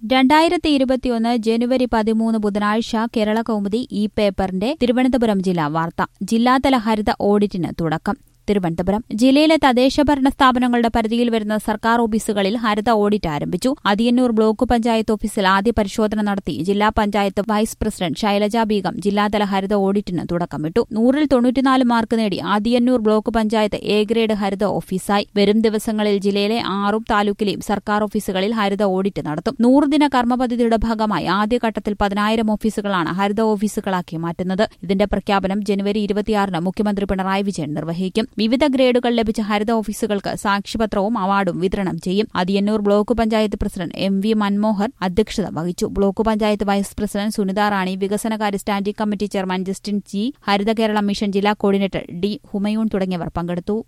രണ്ടായിരത്തി ഇരുപത്തിയൊന്ന് ജനുവരി പതിമൂന്ന് ബുധനാഴ്ച കേരള കൗമുദി ഈ പേപ്പറിന്റെ തിരുവനന്തപുരം ജില്ലാ വാർത്ത ജില്ലാതല ഹരിത ഓഡിറ്റിന് തുടക്കം തിരുവനന്തപുരം ജില്ലയിലെ തദ്ദേശഭരണ സ്ഥാപനങ്ങളുടെ പരിധിയിൽ വരുന്ന സർക്കാർ ഓഫീസുകളിൽ ഹരിത ഓഡിറ്റ് ആരംഭിച്ചു അതിയന്നൂർ ബ്ലോക്ക് പഞ്ചായത്ത് ഓഫീസിൽ ആദ്യ പരിശോധന നടത്തി ജില്ലാ പഞ്ചായത്ത് വൈസ് പ്രസിഡന്റ് ശൈലജ ബീഗം ജില്ലാതല ഹരിത ഓഡിറ്റിന് തുടക്കമിട്ടു നൂറിൽ തൊണ്ണൂറ്റിനാല് മാർക്ക് നേടി Athiyannur block panchayat A grade ഹരിത ഓഫീസായി വരും ദിവസങ്ങളിൽ ജില്ലയിലെ ആറും താലൂക്കിലെയും സർക്കാർ ഓഫീസുകളിൽ ഹരിത ഓഡിറ്റ് നടത്തും നൂറുദിന കർമ്മ പദ്ധതിയുടെ ഭാഗമായി ആദ്യഘട്ടത്തിൽ പതിനായിരം ഓഫീസുകളാണ് ഹരിത ഓഫീസുകളാക്കി മാറ്റുന്നത് ഇതിന്റെ പ്രഖ്യാപനം ജനുവരി ഇരുപത്തിയാറിന് മുഖ്യമന്ത്രി പിണറായി വിജയൻ നിർവഹിക്കും വിവിധ ഗ്രേഡുകൾ ലഭിച്ച ഹരിത ഓഫീസുകൾക്ക് സാക്ഷ്യപത്രവും അവാർഡും വിതരണം ചെയ്യും Athiyannur block panchayat president M V Manmohan അധ്യക്ഷത വഹിച്ചു block panchayat vice president Sunitha Rani വികസനകാര്യ standing committee chairman Justin G Haritha Kerala mission ജില്ലാ കോർഡിനേറ്റർ ഡി ഹുമയൂൺ തുടങ്ങിയവർ പങ്കെടുത്തു